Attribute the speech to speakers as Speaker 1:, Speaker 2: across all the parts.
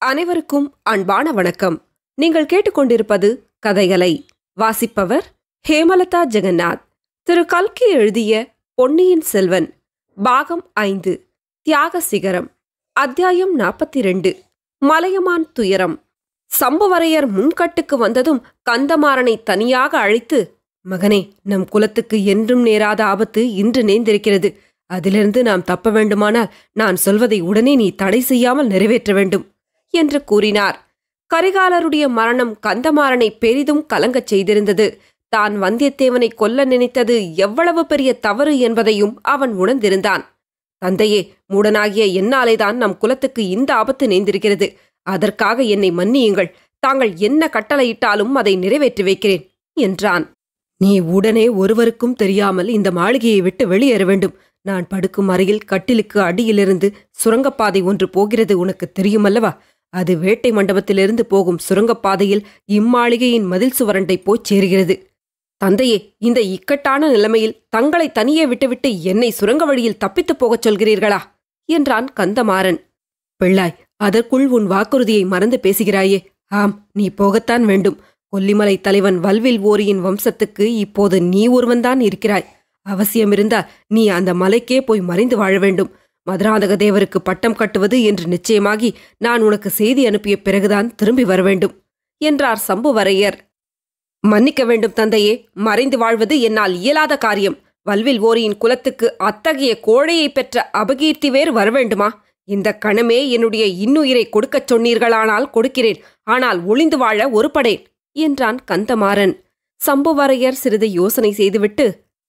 Speaker 1: அனைவருக்கும் அன்பான வணக்கம் நீங்கள் கேட்டுக்கொண்டிருப்பது கதைகளை வாசிப்பவர் ஹேமலதா ஜெகநாத் திரு கல்கி எழுதிய பொன்னியின் செல்வன் பாகம் ஐந்து தியாக சிகரம் அத்தியாயம் நாற்பத்தி ரெண்டு மலையமான் துயரம் சம்புவரையர் முன்கட்டுக்கு வந்ததும் கந்தமாறனை தனியாக அழைத்து மகனே நம் குலத்துக்கு என்றும் நேராத ஆபத்து இன்று நேர்ந்திருக்கிறது அதிலிருந்து நாம் தப்ப வேண்டுமானால் நான் சொல்வதை உடனே நீ தடை செய்யாமல் நிறைவேற்ற வேண்டும் என்று கூறினார் கரிகாலருடைய மரணம் கந்தமாறனை பெரிதும் கலங்கச் செய்திருந்தது தான் வந்தியத்தேவனை கொல்ல நினைத்தது எவ்வளவு பெரிய தவறு என்பதையும் அவன் உணர்ந்திருந்தான் தந்தையே மூடனாகிய என்னாலேதான் நம் குலத்துக்கு இந்த ஆபத்து நேர்ந்திருக்கிறது அதற்காக என்னை மன்னியுங்கள் தாங்கள் என்ன கட்டளையிட்டாலும் அதை நிறைவேற்றி வைக்கிறேன் என்றான் நீ உடனே ஒருவருக்கும் தெரியாமல் இந்த மாளிகையை விட்டு வெளியேற வேண்டும் நான் படுக்கும் அறையில் கட்டிலுக்கு அடியிலிருந்து சுரங்கப்பாதை ஒன்று போகிறது உனக்கு தெரியுமல்லவா அது வேட்டை மண்டபத்திலிருந்து போகும் சுரங்கப்பாதையில் இம்மாளிகையின் மதில் சுவரண்டை போய்ச் சேருகிறது தந்தையே இந்த இக்கட்டான நிலைமையில் தங்களை தனியே விட்டுவிட்டு என்னை சுரங்க வழியில் தப்பித்துப் போகச் சொல்கிறீர்களா என்றான் கந்தமாறன் பிள்ளாய் அதற்குள் உன் வாக்குறுதியை மறந்து பேசுகிறாயே ஆம் நீ போகத்தான் வேண்டும் கொல்லிமலை தலைவன் வல்வில் ஓரியின் வம்சத்துக்கு இப்போது நீ ஒருவன்தான் இருக்கிறாய் அவசியமிருந்தால் நீ அந்த மலைக்கே போய் மறைந்து வாழ வேண்டும் மதுராந்தக தேவருக்கு பட்டம் கட்டுவது என்று நிச்சயமாகி நான் உனக்கு செய்தி அனுப்பிய பிறகுதான் திரும்பி வர வேண்டும் என்றார் சம்புவரையர் மன்னிக்க வேண்டும் தந்தையே மறைந்து வாழ்வது என்னால் இயலாத காரியம் வல்வில் ஓரியின் குலத்துக்கு அத்தகைய கோழையை பெற்ற அபகீர்த்தி வேறு வரவேண்டுமா இந்த கணமே என்னுடைய இன்னுயிரை கொடுக்கச் சொன்னீர்களானால் கொடுக்கிறேன் ஆனால் ஒளிந்து வாழ ஒருபடேன் என்றான் கந்தமாறன் சம்புவரையர் சிறிது யோசனை செய்துவிட்டு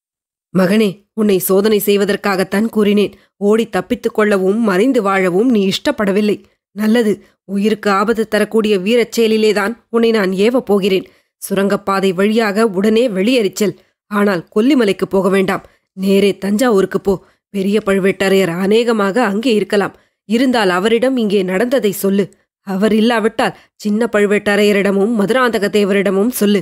Speaker 1: மகனே உன்னை சோதனை செய்வதற்காகத்தான் கூறினேன் ஓடி தப்பித்துக் கொள்ளவும் மறைந்து வாழவும் நீ இஷ்டப்படவில்லை நல்லது உயிருக்கு ஆபத்து தரக்கூடிய வீரச் செயலிலேதான் உன்னை நான் ஏவப் போகிறேன் சுரங்கப்பாதை வழியாக உடனே வெளியேறிச் செல் ஆனால் கொல்லிமலைக்கு போக வேண்டாம் நேரே தஞ்சாவூருக்கு போ பெரிய பழுவேட்டரையர் அநேகமாக அங்கே இருக்கலாம் இருந்தால் அவரிடம் இங்கே நடந்ததை சொல்லு அவர் இல்லாவிட்டால் சின்ன பழுவேட்டரையரிடமும் மதுராந்தக தேவரிடமும் சொல்லு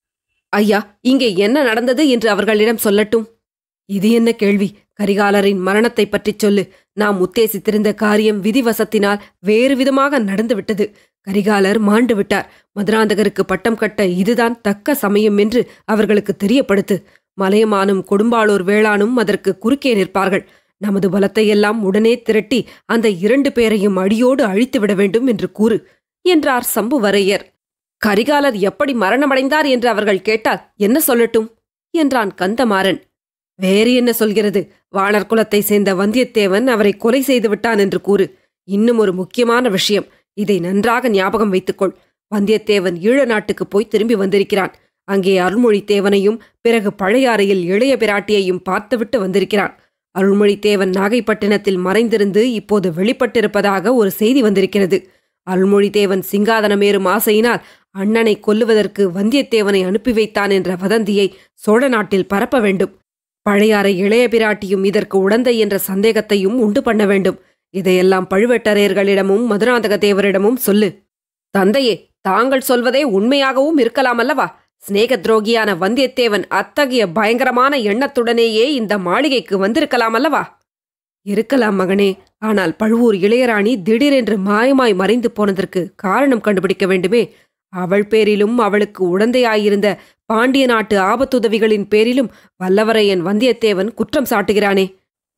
Speaker 1: ஐயா இங்கே என்ன நடந்தது என்று அவர்களிடம் சொல்லட்டும் இது என்ன கேள்வி கரிகாலரின் மரணத்தைப் பற்றிச் சொல்லு நாம் உத்தேசித்திருந்த காரியம் விதிவசத்தினால் வேறு விதமாக நடந்துவிட்டது கரிகாலர் மாண்டு விட்டார் மதுராந்தகருக்கு பட்டம் கட்ட இதுதான் தக்க சமயம் என்று அவர்களுக்கு தெரியப்படுத்து மலையமானும் கொடும்பாளூர் வேளானும் அதற்கு குறுக்கே நிற்பார்கள் நமது பலத்தையெல்லாம் உடனே திரட்டி அந்த இரண்டு பேரையும் அடியோடு அழித்து விட வேண்டும் என்று கூறு என்றார் சம்புவரையர் கரிகாலர் எப்படி மரணமடைந்தார் என்று அவர்கள் கேட்டால் என்ன சொல்லட்டும் என்றான் கந்தமாறன் வேறு என்ன சொல்கிறது வாணர் குலத்தை சேர்ந்த வந்தியத்தேவன் அவரை கொலை செய்து விட்டான் என்று கூறு இன்னும் ஒரு முக்கியமான விஷயம் இதை நன்றாக ஞாபகம் வைத்துக்கொள் வந்தியத்தேவன் ஈழ நாட்டுக்கு போய் திரும்பி வந்திருக்கிறான் அங்கே அருள்மொழித்தேவனையும் பிறகு பழையாறையில் இளைய பிராட்டியையும் பார்த்துவிட்டு வந்திருக்கிறான் அருள்மொழித்தேவன் நாகைப்பட்டினத்தில் மறைந்திருந்து இப்போது வெளிப்பட்டிருப்பதாக ஒரு செய்தி வந்திருக்கிறது அருள்மொழித்தேவன் சிங்காதனமேறும் ஆசையினால் அண்ணனை கொல்லுவதற்கு வந்தியத்தேவனை அனுப்பி வைத்தான் என்ற வதந்தியை சோழ நாட்டில் பரப்ப வேண்டும் பழையாறை இளைய பிராட்டியும் இதற்கு உடந்தை என்ற சந்தேகத்தையும் உண்டு பண்ண வேண்டும் இதையெல்லாம் பழுவேட்டரையர்களிடமும் மதுராந்தக தேவரிடமும் சொல்லு தந்தையே தாங்கள் சொல்வதே உண்மையாகவும் இருக்கலாம் அல்லவா சிநேக துரோகியான வந்தியத்தேவன் அத்தகைய பயங்கரமான எண்ணத்துடனேயே இந்த மாளிகைக்கு வந்திருக்கலாம் அல்லவா இருக்கலாம் மகனே ஆனால் பழுவூர் இளையராணி திடீரென்று மாயமாய் மறைந்து போனதற்கு காரணம் கண்டுபிடிக்க வேண்டுமே அவள் பேரிலும் அவளுக்கு உடந்தையாயிருந்த பாண்டிய நாட்டு ஆபத்துதவிகளின் பேரிலும் வல்லவரையன் வந்தியத்தேவன் குற்றம் சாட்டுகிறானே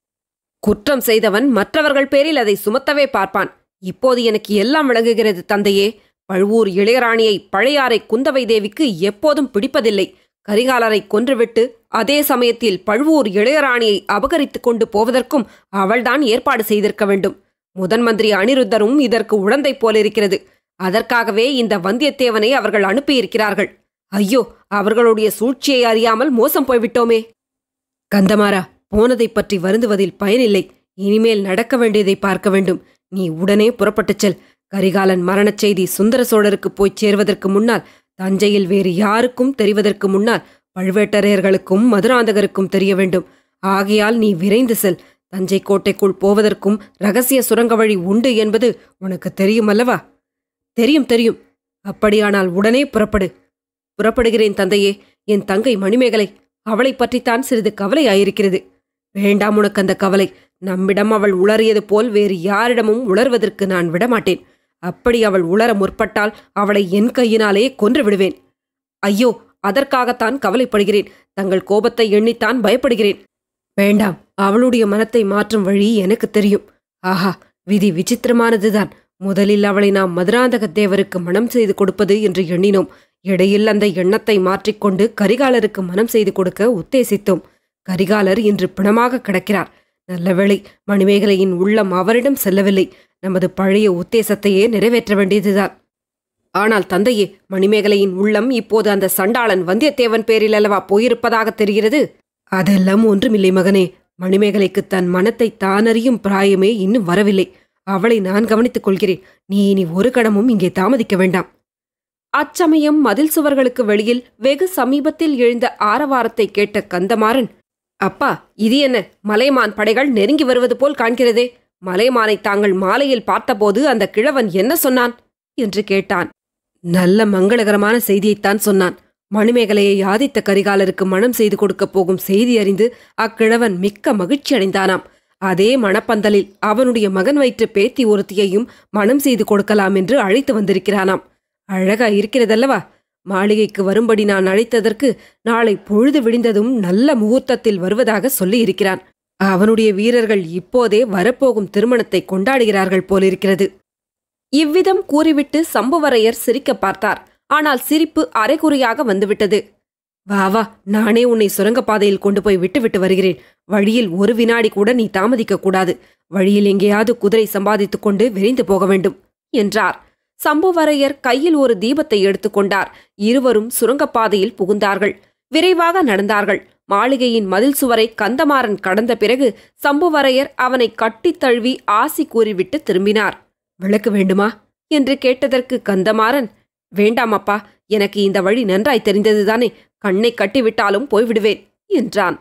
Speaker 1: குற்றம் செய்தவன் மற்றவர்கள் பேரில் அதை சுமத்தவே பார்ப்பான் இப்போது எனக்கு எல்லாம் விளங்குகிறது தந்தையே பழுவூர் இளையராணியை பழையாறை குந்தவை தேவிக்கு எப்போதும் பிடிப்பதில்லை கரிகாலரை கொன்றுவிட்டு அதே சமயத்தில் பழுவூர் இளையராணியை அபகரித்துக் கொண்டு போவதற்கும் அவள்தான் ஏற்பாடு செய்திருக்க வேண்டும் முதன் மந்திரி அனிருத்தரும் இதற்கு உடந்தை போலிருக்கிறது அதற்காகவே இந்த வந்தியத்தேவனை அவர்கள் அனுப்பியிருக்கிறார்கள் ஐயோ அவர்களுடைய சூழ்ச்சியை அறியாமல் மோசம் போய்விட்டோமே கந்தமாரா போனதைப் பற்றி வருந்துவதில் பயனில்லை இனிமேல் நடக்க வேண்டியதை பார்க்க வேண்டும் நீ உடனே புறப்பட்டுச் செல் கரிகாலன் மரணச் செய்தி சுந்தர சோழருக்கு போய்ச் சேர்வதற்கு முன்னால் தஞ்சையில் வேறு யாருக்கும் தெரிவதற்கு முன்னால் பழுவேட்டரையர்களுக்கும் மதுராந்தகருக்கும் தெரிய வேண்டும் ஆகையால் நீ விரைந்து செல் தஞ்சை கோட்டைக்குள் போவதற்கும் ரகசிய சுரங்க வழி உண்டு என்பது உனக்கு தெரியுமல்லவா தெரியும் தெரியும் அப்படியானால் உடனே புறப்படு புறப்படுகிறேன் தந்தையே என் தங்கை மணிமேகலை அவளைப் பற்றித்தான் சிறிது கவலையாயிருக்கிறது வேண்டாம் உனக்கு அந்த கவலை நம்மிடம் அவள் உளறியது போல் வேறு யாரிடமும் உளர்வதற்கு நான் விடமாட்டேன் அப்படி அவள் உளர முற்பட்டால் அவளை என் கையினாலே கொன்று விடுவேன் ஐயோ அதற்காகத்தான் கவலைப்படுகிறேன் தங்கள் கோபத்தை எண்ணித்தான் பயப்படுகிறேன் வேண்டாம் அவளுடைய மனத்தை மாற்றும் வழி எனக்கு தெரியும் ஆஹா விதி விசித்திரமானதுதான் முதலில் அவளை நாம் மதுராந்தக தேவருக்கு மனம் செய்து கொடுப்பது என்று எண்ணினோம் இடையில் அந்த எண்ணத்தை மாற்றிக்கொண்டு கரிகாலருக்கு மனம் செய்து கொடுக்க உத்தேசித்தோம் கரிகாலர் இன்று பிணமாக கிடக்கிறார் நல்லவேளை மணிமேகலையின் உள்ளம் அவரிடம் செல்லவில்லை நமது பழைய உத்தேசத்தையே நிறைவேற்ற வேண்டியதுதான் ஆனால் தந்தையே மணிமேகலையின் உள்ளம் இப்போது அந்த சண்டாளன் வந்தியத்தேவன் பேரில் அல்லவா போயிருப்பதாக தெரிகிறது அதெல்லாம் ஒன்றுமில்லை மகனே மணிமேகலைக்கு தன் மனத்தை தானறியும் பிராயமே இன்னும் வரவில்லை அவளை நான் கவனித்துக் கொள்கிறேன் நீ இனி ஒரு கணமும் இங்கே தாமதிக்க வேண்டாம் அச்சமயம் மதில் சுவர்களுக்கு வெளியில் வெகு சமீபத்தில் எழுந்த ஆரவாரத்தை கேட்ட கந்தமாறன் அப்பா இது என்ன மலைமான் படைகள் நெருங்கி வருவது போல் காண்கிறதே மலைமானை தாங்கள் மாலையில் பார்த்தபோது அந்த கிழவன் என்ன சொன்னான் என்று கேட்டான் நல்ல மங்களகரமான செய்தியைத்தான் சொன்னான் மணிமேகலையை ஆதித்த கரிகாலருக்கு மனம் செய்து கொடுக்கப் போகும் செய்தி அறிந்து அக்கிழவன் மிக்க மகிழ்ச்சி அடைந்தானாம் அதே மணப்பந்தலில் அவனுடைய மகன் வயிற்று பேத்தி ஒருத்தியையும் மனம் செய்து கொடுக்கலாம் என்று அழைத்து வந்திருக்கிறானாம் அழகா இருக்கிறதல்லவா மாளிகைக்கு வரும்படி நான் அழைத்ததற்கு நாளை பொழுது விடிந்ததும் நல்ல முகூர்த்தத்தில் வருவதாக சொல்லியிருக்கிறான் அவனுடைய வீரர்கள் இப்போதே வரப்போகும் திருமணத்தை கொண்டாடுகிறார்கள் போலிருக்கிறது இவ்விதம் கூறிவிட்டு சம்புவரையர் சிரிக்க பார்த்தார் ஆனால் சிரிப்பு அரைகுறையாக வந்துவிட்டது வா வா நானே உன்னை சுரங்கப்பாதையில் கொண்டு போய் விட்டுவிட்டு வருகிறேன் வழியில் ஒரு வினாடி கூட நீ தாமதிக்க கூடாது வழியில் எங்கேயாவது குதிரை சம்பாதித்துக் கொண்டு விரைந்து போக வேண்டும் என்றார் சம்புவரையர் கையில் ஒரு தீபத்தை எடுத்துக்கொண்டார் இருவரும் சுரங்கப்பாதையில் புகுந்தார்கள் விரைவாக நடந்தார்கள் மாளிகையின் மதில் சுவரை கந்தமாறன் கடந்த பிறகு சம்புவரையர் அவனை கட்டித் தழுவி ஆசி கூறிவிட்டு திரும்பினார் விளக்கு வேண்டுமா என்று கேட்டதற்கு கந்தமாறன் வேண்டாம் அப்பா எனக்கு இந்த வழி நன்றாய் தெரிந்ததுதானே கண்ணை கட்டிவிட்டாலும் போய்விடுவேன் என்றான்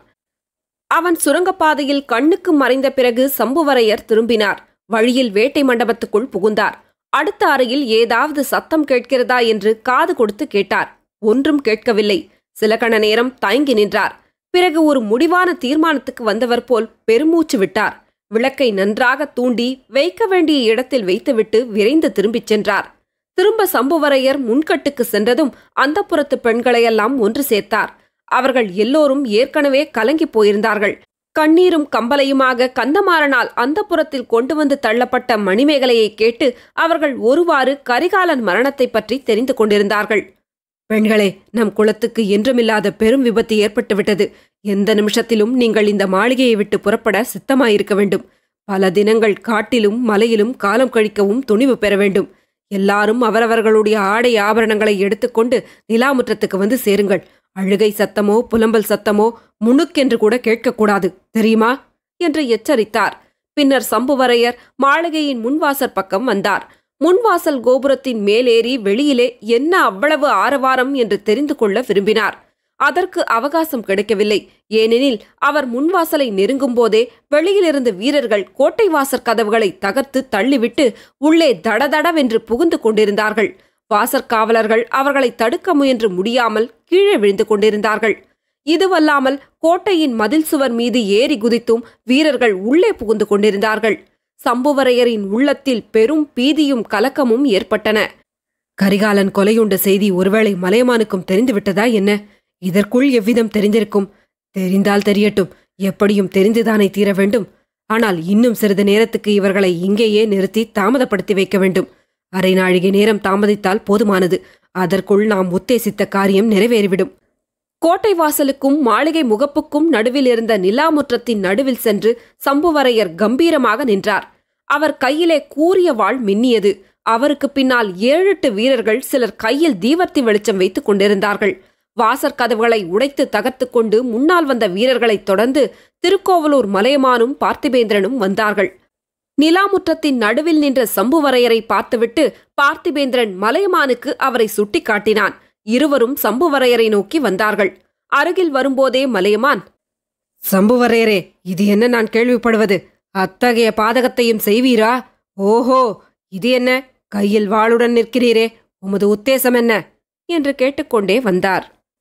Speaker 1: அவன் சுரங்கப்பாதையில் கண்ணுக்கு மறைந்த பிறகு சம்புவரையர் திரும்பினார் வழியில் வேட்டை மண்டபத்துக்குள் புகுந்தார் அடுத்த அறையில் ஏதாவது சத்தம் கேட்கிறதா என்று காது கொடுத்து கேட்டார் ஒன்றும் கேட்கவில்லை சில கண நேரம் தயங்கி நின்றார் பிறகு ஒரு முடிவான தீர்மானத்துக்கு வந்தவர் போல் பெருமூச்சு விட்டார் விளக்கை நன்றாக தூண்டி வைக்க வேண்டிய இடத்தில் வைத்துவிட்டு விரைந்து திரும்பிச் சென்றார் திரும்ப சம்புவரையர் முன்கட்டுக்கு சென்றதும் அந்தப்புறத்து பெண்களையெல்லாம் ஒன்று சேர்த்தார் அவர்கள் எல்லோரும் ஏற்கனவே கலங்கிப் போயிருந்தார்கள் கண்ணீரும் கம்பலையுமாக கந்தமாறனால் அந்தப்புறத்தில் கொண்டு வந்து தள்ளப்பட்ட மணிமேகலையை கேட்டு அவர்கள் ஒருவாறு கரிகாலன் மரணத்தைப் பற்றி தெரிந்து கொண்டிருந்தார்கள் பெண்களே நம் குலத்துக்கு என்றுமில்லாத பெரும் விபத்து ஏற்பட்டுவிட்டது எந்த நிமிஷத்திலும் நீங்கள் இந்த மாளிகையை விட்டு புறப்பட சித்தமாயிருக்க வேண்டும் பல தினங்கள் காட்டிலும் மலையிலும் காலம் கழிக்கவும் துணிவு பெற வேண்டும் எல்லாரும் அவரவர்களுடைய ஆடை ஆபரணங்களை எடுத்துக்கொண்டு நிலாமுற்றத்துக்கு வந்து சேருங்கள் அழுகை சத்தமோ புலம்பல் சத்தமோ முணுக்கென்று கூட கேட்கக்கூடாது தெரியுமா என்று எச்சரித்தார் பின்னர் சம்புவரையர் மாளிகையின் முன்வாசற் பக்கம் வந்தார் முன்வாசல் கோபுரத்தின் மேலேறி வெளியிலே என்ன அவ்வளவு ஆரவாரம் என்று தெரிந்து கொள்ள விரும்பினார் அதற்கு அவகாசம் கிடைக்கவில்லை ஏனெனில் அவர் முன்வாசலை நெருங்கும் போதே வெளியிலிருந்து வீரர்கள் கோட்டை வாசற் கதவுகளை தகர்த்து தள்ளிவிட்டு உள்ளே தடதடவென்று புகுந்து கொண்டிருந்தார்கள் வாசற்காவலர்கள் அவர்களை தடுக்க முயன்று முடியாமல் கீழே விழுந்து கொண்டிருந்தார்கள் இதுவல்லாமல் கோட்டையின் மதில் சுவர் மீது ஏறி குதித்தும் வீரர்கள் உள்ளே புகுந்து கொண்டிருந்தார்கள் சம்புவரையரின் உள்ளத்தில் பெரும் பீதியும் கலக்கமும் ஏற்பட்டன கரிகாலன் கொலையுண்ட செய்தி ஒருவேளை மலையமானுக்கும் தெரிந்துவிட்டதா என்ன இதற்குள் எவ்விதம் தெரிந்திருக்கும் தெரிந்தால் தெரியட்டும் எப்படியும் தெரிந்துதானே தீர வேண்டும் ஆனால் இன்னும் சிறிது நேரத்துக்கு இவர்களை இங்கேயே நிறுத்தி தாமதப்படுத்தி வைக்க வேண்டும் அரை நாழிகை நேரம் தாமதித்தால் போதுமானது அதற்குள் நாம் உத்தேசித்த காரியம் நிறைவேறிவிடும் கோட்டை வாசலுக்கும் மாளிகை முகப்புக்கும் நடுவில் இருந்த நிலாமுற்றத்தின் நடுவில் சென்று சம்புவரையர் கம்பீரமாக நின்றார் அவர் கையிலே கூரிய வாள் மின்னியது அவருக்கு பின்னால் ஏழெட்டு வீரர்கள் சிலர் கையில் தீவர்த்தி வெளிச்சம் வைத்துக் கொண்டிருந்தார்கள் வாசற் கதவுகளை உடைத்து தகர்த்துக் கொண்டு முன்னால் வந்த வீரர்களைத் தொடர்ந்து திருக்கோவலூர் மலையமானும் பார்த்திபேந்திரனும் வந்தார்கள் நிலாமுற்றத்தின் நடுவில் நின்ற சம்புவரையரை பார்த்துவிட்டு பார்த்திபேந்திரன் மலையமானுக்கு அவரை சுட்டிக்காட்டினான் இருவரும் சம்புவரையரை நோக்கி வந்தார்கள் அருகில் வரும்போதே மலையமான் சம்புவரையரே இது என்ன நான் கேள்விப்படுவது அத்தகைய பாதகத்தையும் செய்வீரா ஓஹோ இது என்ன கையில் வாளுடன் நிற்கிறீரே உமது உத்தேசம் என்ன என்று கேட்டுக்கொண்டே வந்தார்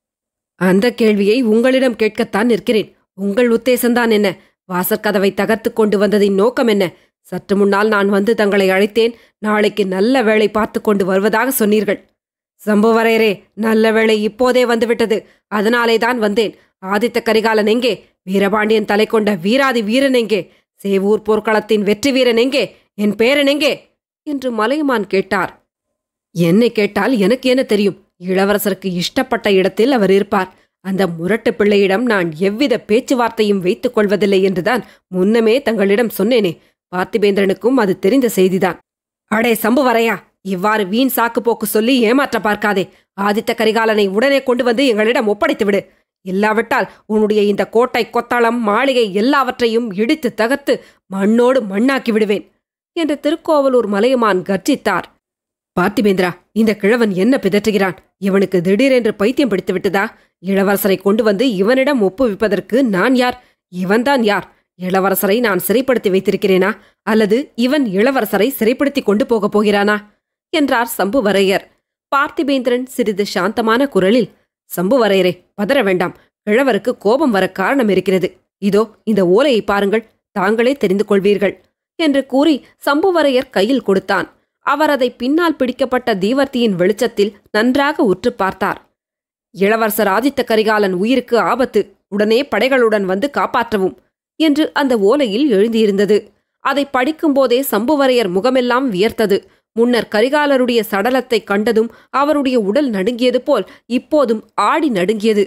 Speaker 1: அந்த கேள்வியை உங்களிடம் கேட்கத்தான் நிற்கிறேன் உங்கள் உத்தேசம்தான் என்ன வாசற்கதவை தகர்த்து கொண்டு வந்ததின் நோக்கம் என்ன சற்று முன்னால் நான் வந்து தங்களை அழைத்தேன் நாளைக்கு நல்ல வேளை பார்த்து கொண்டு வருவதாக சொன்னீர்கள் சம்புவரையரே நல்ல வேளை இப்போதே வந்துவிட்டது அதனாலே தான் வந்தேன் ஆதித்த கரிகாலன் எங்கே வீரபாண்டியன் தலை கொண்ட வீராதி வீரன் எங்கே சேவூர் போர்க்களத்தின் வெற்றி வீரன் எங்கே என் பேரன் எங்கே என்று மலையமான் கேட்டார் என்னை கேட்டால் எனக்கு என்ன தெரியும் இளவரசருக்கு இஷ்டப்பட்ட இடத்தில் அவர் இருப்பார் அந்த முரட்டு பிள்ளையிடம் நான் எவ்வித பேச்சுவார்த்தையும் வைத்துக் கொள்வதில்லை என்றுதான் முன்னமே தங்களிடம் சொன்னேனே பார்த்திபேந்திரனுக்கும் அது தெரிந்த செய்திதான் அடே சம்புவரையா இவ்வாறு வீண் சாக்கு போக்கு சொல்லி ஏமாற்ற பார்க்காதே ஆதித்த கரிகாலனை உடனே கொண்டு வந்து எங்களிடம் ஒப்படைத்து விடு இல்லாவிட்டால் உன்னுடைய இந்த கோட்டை கொத்தளம் மாளிகை எல்லாவற்றையும் இடித்து தகர்த்து மண்ணோடு மண்ணாக்கி விடுவேன் என்று திருக்கோவலூர் மலையமான் கர்ஜித்தார் பார்த்திபேந்திரா இந்த கிழவன் என்ன பிதற்றுகிறான் இவனுக்கு திடீரென்று பைத்தியம் பிடித்து விட்டதா இளவரசரை கொண்டு வந்து இவனிடம் ஒப்புவிப்பதற்கு நான் யார் இவன்தான் யார் இளவரசரை நான் சிறைப்படுத்தி வைத்திருக்கிறேனா அல்லது இவன் இளவரசரை சிறைப்படுத்தி கொண்டு போகப் போகிறானா என்றார் சம்புவரையர் பார்த்திபேந்திரன் சிறிது சாந்தமான குரலில் சம்புவரையரே பதற வேண்டாம் கிழவருக்கு கோபம் வர காரணம் இருக்கிறது இதோ இந்த ஓலையை பாருங்கள் தாங்களே தெரிந்து கொள்வீர்கள் என்று கூறி சம்புவரையர் கையில் கொடுத்தான் அவர் அதை பின்னால் பிடிக்கப்பட்ட தீவர்த்தியின் வெளிச்சத்தில் நன்றாக உற்று பார்த்தார் இளவரசர் ஆதித்த கரிகாலன் உயிருக்கு ஆபத்து உடனே படைகளுடன் வந்து காப்பாற்றவும் என்று அந்த ஓலையில் எழுதியிருந்தது அதை படிக்கும்போதே சம்புவரையர் முகமெல்லாம் வியர்த்தது முன்னர் கரிகாலருடைய சடலத்தை கண்டதும் அவருடைய உடல் நடுங்கியது போல் இப்போதும் ஆடி நடுங்கியது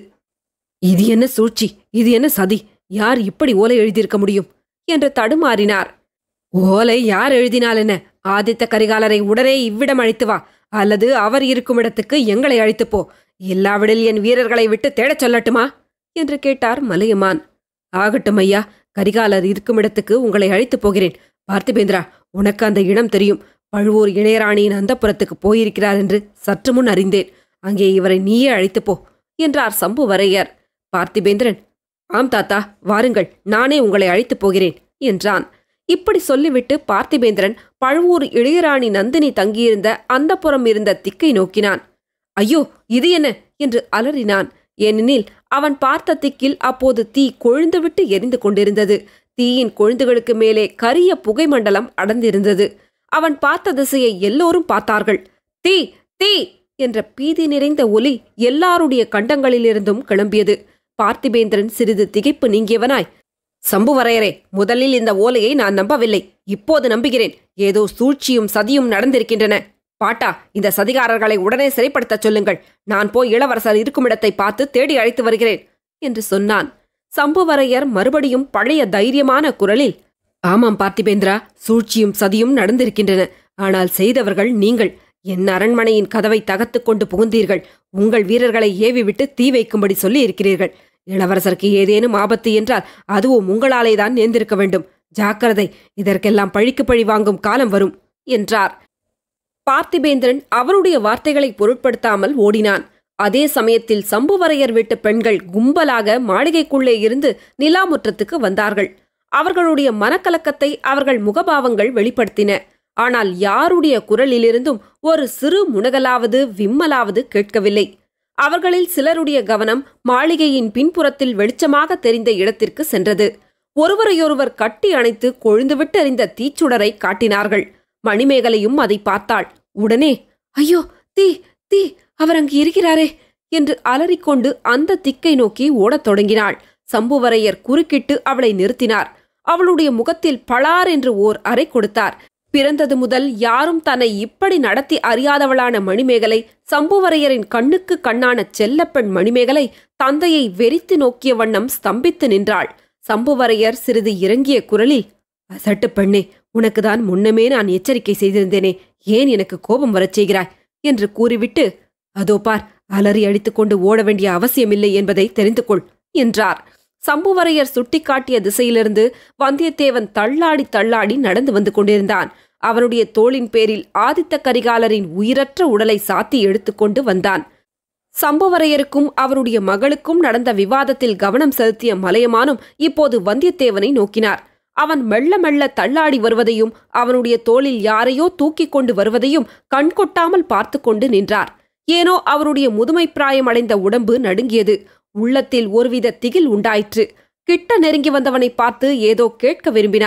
Speaker 1: இது என்ன சூழ்ச்சி இது என்ன சதி யார் இப்படி ஓலை எழுதியிருக்க முடியும் என்று தடுமாறினார் ஓலை யார் எழுதினால் என்ன ஆதித்த கரிகாலரை உடனே இவ்விடம் அழைத்து வா அல்லது அவர் இருக்கும் இடத்துக்கு எங்களை அழைத்துப் போ இல்லாவிடில் என் வீரர்களை விட்டு தேடச் சொல்லட்டுமா என்று கேட்டார் மலையமான் ஆகட்டும் ஐயா கரிகாலர் இருக்கும் இடத்துக்கு உங்களை அழைத்துப் போகிறேன் பார்த்திபேந்திரா உனக்கு அந்த இடம் தெரியும் பழுவூர் இளையராணியின் அந்தப்புறத்துக்கு போயிருக்கிறார் என்று சற்று முன் அறிந்தேன் அங்கே இவரை நீயே அழைத்துப் போ என்றார் சம்புவரையர் பார்த்திபேந்திரன் ஆம் தாத்தா வாருங்கள் நானே உங்களை அழைத்துப் போகிறேன் என்றான் இப்படி சொல்லிவிட்டு பார்த்திபேந்திரன் பழுவூர் இளையராணி நந்தினி தங்கியிருந்த அந்தப்புறம் இருந்த திக்கை நோக்கினான் ஐயோ இது என்ன என்று அலறினான் ஏனெனில் அவன் பார்த்த திக்கில் அப்போது தீ கொழுந்துவிட்டு எரிந்து கொண்டிருந்தது தீயின் கொழுந்துகளுக்கு மேலே கரிய புகை மண்டலம் அடர்ந்திருந்தது அவன் பார்த்த திசையை எல்லோரும் பார்த்தார்கள் தீ தீ என்ற பீதி நிறைந்த ஒலி எல்லாருடைய கண்டங்களிலிருந்தும் கிளம்பியது பார்த்திபேந்திரன் சிறிது திகைப்பு நீங்கியவனாய் சம்புவரையரே முதலில் இந்த ஓலையை நான் நம்பவில்லை இப்போது நம்புகிறேன் ஏதோ சூழ்ச்சியும் சதியும் நடந்திருக்கின்றன பாட்டா இந்த சதிகாரர்களை உடனே சிறைப்படுத்தச் சொல்லுங்கள் நான் போய் இளவரசர் இருக்குமிடத்தை பார்த்து தேடி அழைத்து வருகிறேன் என்று சொன்னான் சம்புவரையர் மறுபடியும் பழைய தைரியமான குரலில் ஆமாம் பார்த்திபேந்திரா சூழ்ச்சியும் சதியும் நடந்திருக்கின்றன ஆனால் செய்தவர்கள் நீங்கள் என் அரண்மனையின் கதவை தகத்துக் கொண்டு புகுந்தீர்கள் உங்கள் வீரர்களை ஏவி விட்டு தீ வைக்கும்படி சொல்லி இருக்கிறீர்கள் இளவரசருக்கு ஏதேனும் ஆபத்து என்றால் அதுவும் உங்களாலே தான் நேர்ந்திருக்க வேண்டும் ஜாக்கிரதை இதற்கெல்லாம் பழிக்கு பழி வாங்கும் காலம் வரும் என்றார் பார்த்திபேந்திரன் அவருடைய வார்த்தைகளை பொருட்படுத்தாமல் ஓடினான் அதே சமயத்தில் சம்புவரையர் வீட்டு பெண்கள் கும்பலாக மாளிகைக்குள்ளே இருந்து நிலாமுற்றத்துக்கு வந்தார்கள் அவர்களுடைய மனக்கலக்கத்தை அவர்கள் முகபாவங்கள் வெளிப்படுத்தின ஆனால் யாருடைய குரலிலிருந்தும் ஒரு சிறு முனகலாவது விம்மலாவது கேட்கவில்லை அவர்களில் சிலருடைய கவனம் மாளிகையின் பின்புறத்தில் வெளிச்சமாக தெரிந்த இடத்திற்கு சென்றது ஒருவரையொருவர் கட்டி அணைத்து கொழுந்துவிட்டு எறிந்த தீச்சுடரை காட்டினார்கள் மணிமேகலையும் அதை பார்த்தாள் உடனே ஐயோ தீ தீ அவர் அங்கு இருக்கிறாரே என்று அலறிக்கொண்டு அந்த திக்கை நோக்கி ஓடத் தொடங்கினாள் சம்புவரையர் குறுக்கிட்டு அவளை நிறுத்தினார் அவளுடைய முகத்தில் பளார் என்று ஓர் அறை கொடுத்தார் பிறந்தது முதல் யாரும் தன்னை இப்படி நடத்தி அறியாதவளான மணிமேகலை சம்புவரையரின் கண்ணுக்கு கண்ணான செல்லப்பெண் மணிமேகலை தந்தையை வெறித்து நோக்கிய வண்ணம் ஸ்தம்பித்து நின்றாள் சம்புவரையர் சிறிது இறங்கிய குரலில் அசட்டு பெண்ணே உனக்குதான் முன்னமே நான் எச்சரிக்கை செய்திருந்தேனே ஏன் எனக்கு கோபம் வரச் செய்கிறாய் என்று கூறிவிட்டு அதோ பார் அலறி அடித்துக்கொண்டு ஓட வேண்டிய அவசியமில்லை என்பதை தெரிந்து கொள் என்றார் சம்புவரையர் சுட்டிக்காட்டிய திசையிலிருந்து வந்தியத்தேவன் தள்ளாடி தள்ளாடி நடந்து வந்து கொண்டிருந்தான் அவனுடைய தோளின் பேரில் ஆதித்த கரிகாலரின் உயிரற்ற உடலை சாத்தி எடுத்துக்கொண்டு வந்தான் சம்புவரையருக்கும் அவருடைய மகளுக்கும் நடந்த விவாதத்தில் கவனம் செலுத்திய மலையமானும் இப்போது வந்தியத்தேவனை நோக்கினார் அவன் மெல்ல மெல்ல தள்ளாடி வருவதையும் அவனுடைய தோளில் யாரையோ தூக்கிக் கொண்டு வருவதையும் கண்கொட்டாமல் பார்த்து கொண்டு நின்றார் ஏனோ அவருடைய முதுமை பிராயம் அடைந்த உடம்பு நடுங்கியது உள்ளத்தில் ஒருவித திகில் உண்டாயிற்று கிட்ட நெருங்கி வந்தவனை பார்த்து ஏதோ கேட்க விரும்பினார்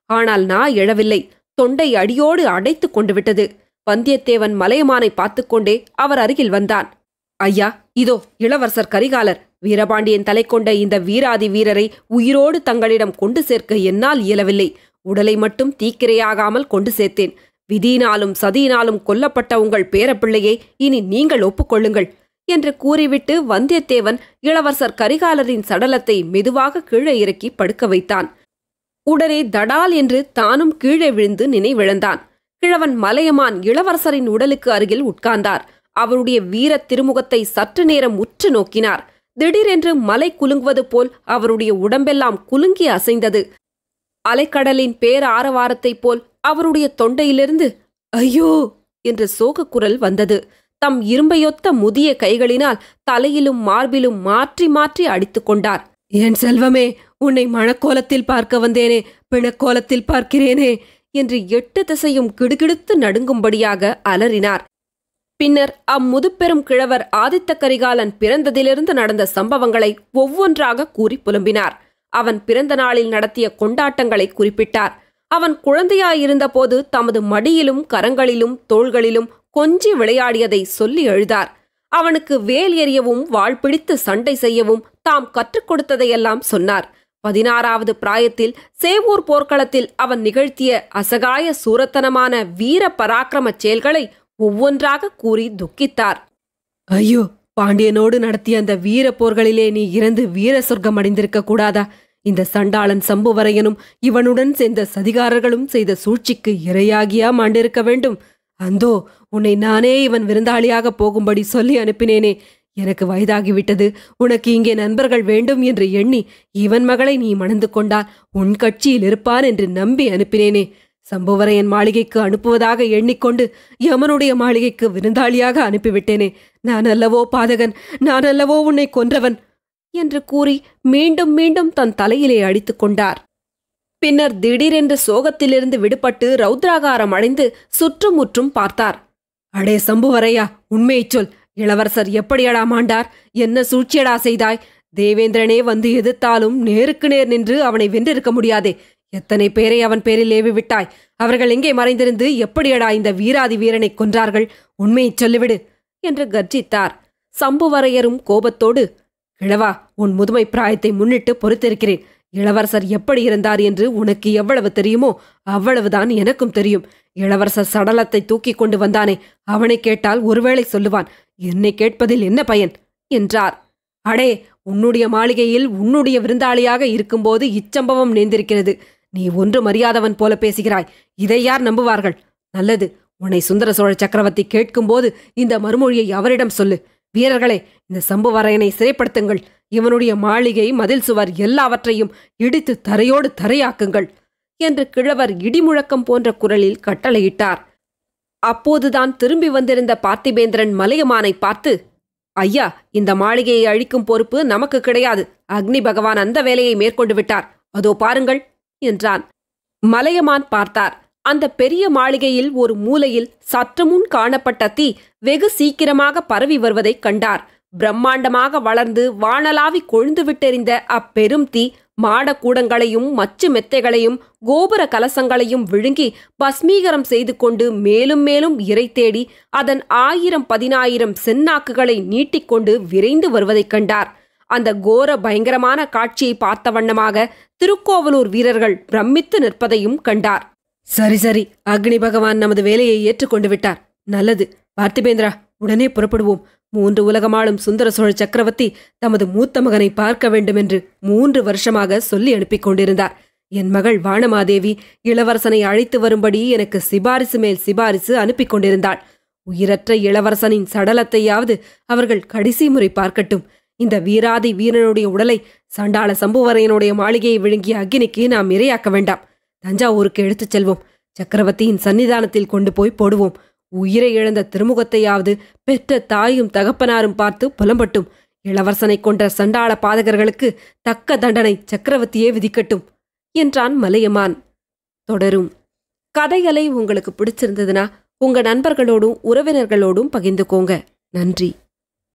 Speaker 1: ஆனால் நான் எழவில்லை தொண்டை அடியோடு அடைத்துக் கொண்டு விட்டது வந்தியத்தேவன் மலையமானை பார்த்துக்கொண்டே அவர் அருகில் வந்தான் ஐயா இதோ இளவரசர் கரிகாலர் வீரபாண்டியன் தலை கொண்ட இந்த வீராதி வீரரை உயிரோடு தங்களிடம் கொண்டு சேர்க்க என்னால் இயலவில்லை உடலை மட்டும் தீக்கிரையாகாமல் கொண்டு சேர்த்தேன் விதியினாலும் சதியினாலும் கொல்லப்பட்ட உங்கள் பேரப்பிள்ளையை இனி நீங்கள் ஒப்புக்கொள்ளுங்கள் என்று கூறிவிட்டு வந்தியத்தேவன் இளவரசர் கரிகாலரின் சடலத்தை மெதுவாக கீழே இறக்கி படுக்க வைத்தான் உடனே தடால் என்று தானும் கீழே விழுந்து நினைவிழந்தான் கிழவன் மலையமான் இளவரசரின் உடலுக்கு அருகில் உட்கார்ந்தார் அவருடைய வீரத் திருமுகத்தை சற்று நேரம் உற்று நோக்கினார் திடீரென்று மலை குலுங்குவது போல் அவருடைய உடம்பெல்லாம் குலுங்கி அசைந்தது அலைக்கடலின் பேர் ஆரவாரத்தைப் போல் அவருடைய தொண்டையிலிருந்து ஐயோ என்ற சோகக் குரல் வந்தது தம் இரும்பையொத்த முதிய கைகளினால் தலையிலும் மார்பிலும் மாற்றி மாற்றி அடித்துக் கொண்டார் என் செல்வமே உன்னை மணக்கோலத்தில் பார்க்க வந்தேனே பிணக்கோலத்தில் பார்க்கிறேனே என்று எட்டு திசையும் கிடுகிடுத்து நடுங்கும்படியாக அலறினார் பின்னர் அம்முதுப்பெரும் கிழவர் ஆதித்த கரிகாலன் பிறந்ததிலிருந்து நடந்த சம்பவங்களை ஒவ்வொன்றாக கூறி புலம்பினார் அவன் பிறந்த நாளில் நடத்திய கொண்டாட்டங்களை குறிப்பிட்டார் அவன் குழந்தையாயிருந்தபோது தமது மடியிலும் கரங்களிலும் தோள்களிலும் கொஞ்சி விளையாடியதை சொல்லி எழுதார் அவனுக்கு வேல் எறியவும் வாழ் பிடித்து சண்டை செய்யவும் தாம் கற்றுக் கொடுத்ததையெல்லாம் சொன்னார் பதினாறாவது பிராயத்தில் சேவூர் போர்க்களத்தில் அவன் நிகழ்த்திய அசகாய சூரத்தனமான வீர பராக்கிரமச் செயல்களை ஒவ்வொன்றாக கூறி துக்கித்தார் ஐயோ பாண்டியனோடு நடத்திய அந்த வீர போர்களிலே நீ இறந்து வீர சொர்க்கம் அடைந்திருக்க கூடாதா இந்த சண்டாளன் சம்புவரையனும் இவனுடன் சேர்ந்த சதிகாரர்களும் செய்த சூழ்ச்சிக்கு இரையாகியா மாண்டிருக்க வேண்டும் அந்தோ உன்னை நானே இவன் விருந்தாளியாக போகும்படி சொல்லி அனுப்பினேனே எனக்கு வயதாகிவிட்டது உனக்கு இங்கே நண்பர்கள் வேண்டும் என்று எண்ணி இவன் மகளை நீ மணந்து கொண்டால் உன் கட்சியில் இருப்பான் என்று நம்பி அனுப்பினேனே சம்புவரையன் மாளிகைக்கு அனுப்புவதாக எண்ணிக்கொண்டு யமனுடைய மாளிகைக்கு விருந்தாளியாக அனுப்பிவிட்டேனே நான் அல்லவோ பாதகன் நான் அல்லவோ உன்னை கொன்றவன் என்று கூறி மீண்டும் மீண்டும் தன் தலையிலே அடித்துக் கொண்டார் பின்னர் திடீரென்று சோகத்திலிருந்து விடுபட்டு ரௌத்ராகாரம் அடைந்து சுற்றுமுற்றும் பார்த்தார் அடே சம்புவரையா உண்மையைச் சொல் இளவரசர் எப்படியடா மாண்டார் என்ன சூழ்ச்சியடா செய்தாய் தேவேந்திரனே வந்து எதிர்த்தாலும் நேருக்கு நேர் நின்று அவனை வென்றிருக்க முடியாதே எத்தனை பேரை அவன் பேரில் ஏவி விட்டாய் அவர்கள் எங்கே மறைந்திருந்து எப்படியடா இந்த வீராதி வீரனை கொன்றார்கள் உண்மையைச் சொல்லிவிடு என்று கர்ஜித்தார் சம்புவரையரும் கோபத்தோடு கிழவா உன் முதுமை பிராயத்தை முன்னிட்டு பொறுத்திருக்கிறேன் இளவரசர் எப்படி இருந்தார் என்று உனக்கு எவ்வளவு தெரியுமோ அவ்வளவுதான் எனக்கும் தெரியும் இளவரசர் சடலத்தை தூக்கிக் கொண்டு வந்தானே அவனை கேட்டால் ஒருவேளை சொல்லுவான் என்னை கேட்பதில் என்ன பயன் என்றார் அடே உன்னுடைய மாளிகையில் உன்னுடைய விருந்தாளியாக இருக்கும்போது இச்சம்பவம் நேர்ந்திருக்கிறது நீ ஒன்று மரியாதவன் போல பேசுகிறாய் இதை யார் நம்புவார்கள் நல்லது உன்னை சுந்தர சோழ சக்கரவர்த்தி கேட்கும்போது இந்த மறுமொழியை அவரிடம் சொல்லு வீரர்களே இந்த சம்புவரையனை சிறைப்படுத்துங்கள் இவனுடைய மாளிகை மதில் சுவர் எல்லாவற்றையும் இடித்து தரையோடு தரையாக்குங்கள் என்று கிழவர் இடிமுழக்கம் போன்ற குரலில் கட்டளையிட்டார் அப்போதுதான் திரும்பி வந்திருந்த பார்த்திபேந்திரன் மலையமானை பார்த்து ஐயா இந்த மாளிகையை அழிக்கும் பொறுப்பு நமக்கு கிடையாது அக்னி பகவான் அந்த வேலையை மேற்கொண்டு விட்டார் அதோ பாருங்கள் என்றான் மலையமான் பார்த்தார் அந்த பெரிய மாளிகையில் ஒரு மூலையில் சற்று முன் காணப்பட்ட தீ வெகு சீக்கிரமாக பரவி வருவதைக் கண்டார் பிரம்மாண்டமாக வளர்ந்து வானலாவி கொழுந்து விட்டெறிந்த அப்பெரும் தீ மாடக்கூடங்களையும் மச்சு மெத்தைகளையும் கோபுர கலசங்களையும் விழுங்கி பஸ்மீகரம் செய்து கொண்டு மேலும் மேலும் இறை தேடி அதன் ஆயிரம் பதினாயிரம் செந்நாக்குகளை நீட்டிக்கொண்டு விரைந்து வருவதைக் கண்டார் அந்த கோர பயங்கரமான காட்சியை பார்த்த வண்ணமாக திருக்கோவலூர் வீரர்கள் பிரமித்து நிற்பதையும் கண்டார் சரி சரி அக்னி பகவான் நமது வேலையை ஏற்றுக்கொண்டு விட்டார் நல்லது பார்த்திபேந்திரா உடனே புறப்படுவோம் மூன்று உலகமாளும் சுந்தர சோழ சக்கரவர்த்தி தமது மூத்த மகனை பார்க்க வேண்டும் என்று மூன்று வருஷமாக சொல்லி அனுப்பிக் கொண்டிருந்தார் என் மகள் வானமாதேவி இளவரசனை அழைத்து வரும்படி எனக்கு சிபாரிசு மேல் சிபாரிசு அனுப்பிக் கொண்டிருந்தாள் உயிரற்ற இளவரசனின் சடலத்தையாவது அவர்கள் கடைசி முறை பார்க்கட்டும் இந்த வீராதி வீரனுடைய உடலை சண்டாள சம்புவரையனுடைய மாளிகையை விழுங்கிய அக்னிக்கு நாம் இரையாக்க வேண்டாம் தஞ்சாவூருக்கு எடுத்துச் செல்வோம் சக்கரவர்த்தியின் சன்னிதானத்தில் கொண்டு போய் போடுவோம் உயிரை இழந்த திருமுகத்தையாவது பெற்ற தாயும் தகப்பனாரும் பார்த்து புலம்பட்டும் இளவரசனைக் கொன்ற சண்டாள பாதகர்களுக்கு தக்க தண்டனை சக்கரவர்த்தியே விதிக்கட்டும் என்றான் மலையமான் தொடரும் கதைகளை உங்களுக்கு பிடிச்சிருந்ததுன்னா உங்க நண்பர்களோடும் உறவினர்களோடும் பகிர்ந்துக்கோங்க நன்றி